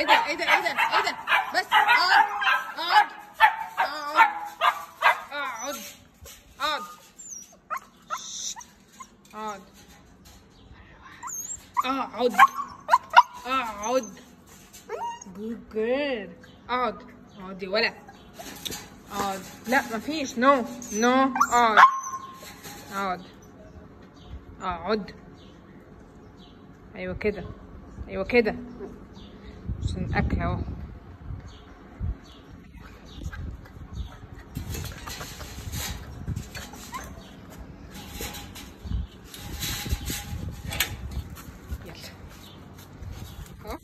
ايه ده ايه ده ايه ده ايه ده بس اقعد اقعد اقعد اقعد اقعد شت. اقعد اقعد اقعد جود جيرل اقعد اقعد يا ولد اقعد لا مفيش نو نو اقعد اقعد اقعد ايوه كده ايوه كده عشان الاكل اهو يلا اهو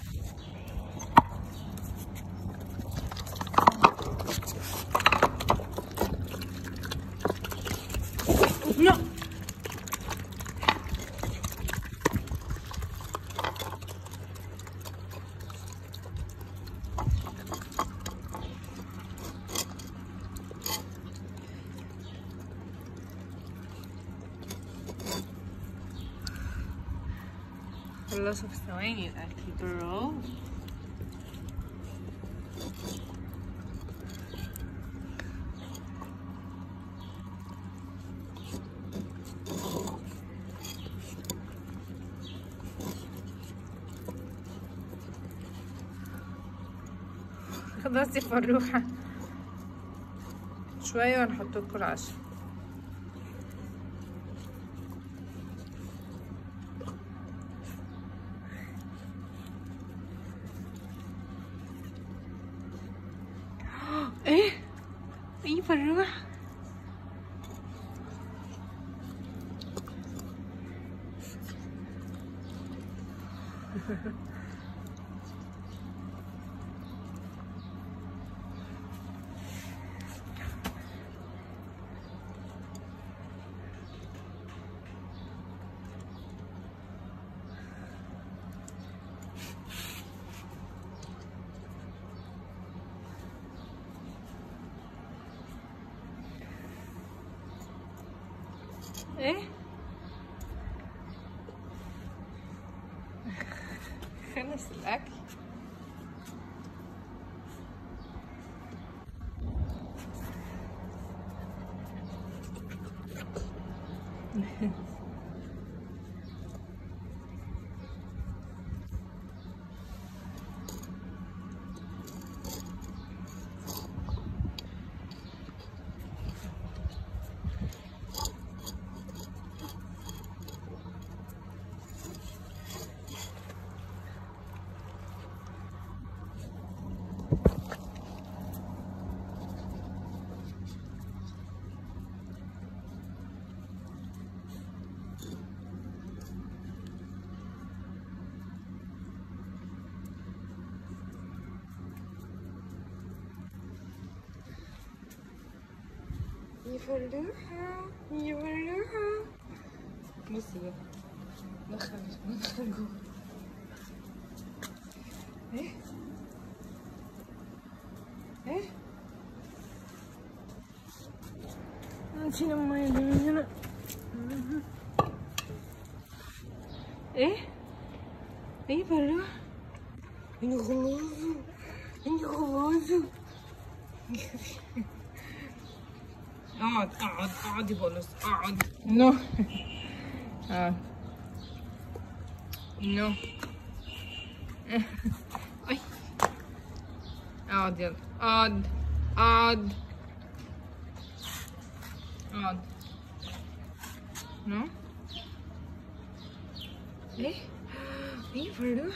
No. خلصوا في ثواني الاكل برافو خلاص يا فروحة شوية ونحط لكم العشاء ايه ايه فروحة ايه خلص الاكل يا فلوحة يا فلوحة بصي بقى دخل دخل جوه ايه ايه نسينا المية دي من هنا ايه ايه فلوحة اني غلاظة اني غلاظة اقعد اقعد اقعد يا بولس اقعد نو اقعد نو اي اقعد يلا اقعد اقعد اقعد نو ايه ايه فردو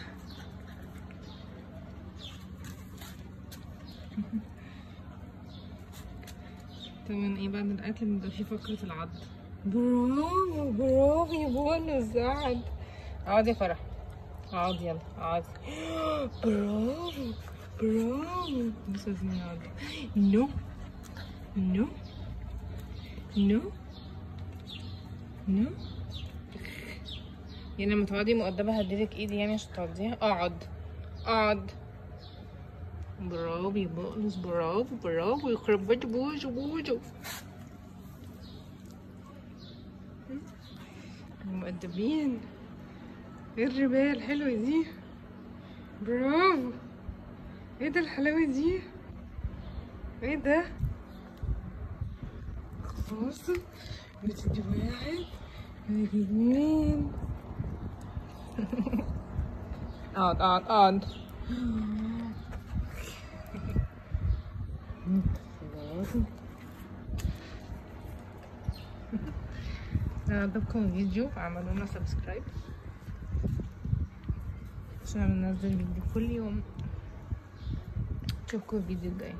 طبعا ايه بعد الاكل بيبقى في فقرة العض برافو برافو يا بونس قعد اقعد يا فرح اقعد يلا اقعد برافو برافو بس لازم نقعد نو نو نو نو يعني لما تقعدي مؤدبة هديلك ايدي يعني عشان تقعديها اقعد اقعد برافو يا بونس برافو برافو يخرب بيت بوجو بوجو مؤدبين ايه الرباية الحلوة دي برافو ايه ده الحلاوة دي ايه ده خلاص بتدي واحد بتدي اتنين اقعد اقعد اقعد خلاص لو عجبكم الفيديو اعملوا لنا سبسكرايب عشان بننزل فيديو كل يوم اشوفكم الفيديو الجاي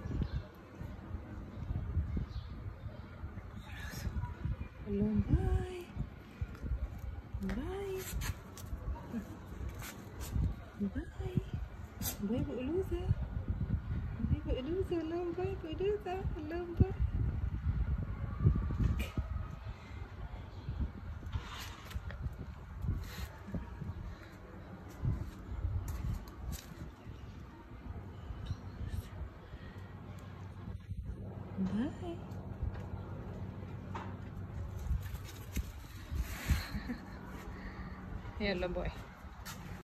قول لهم باي باي باي باي بقلوزة باي بقلوزة قول لهم باي بقلوزة قول لهم باي باي يلا باي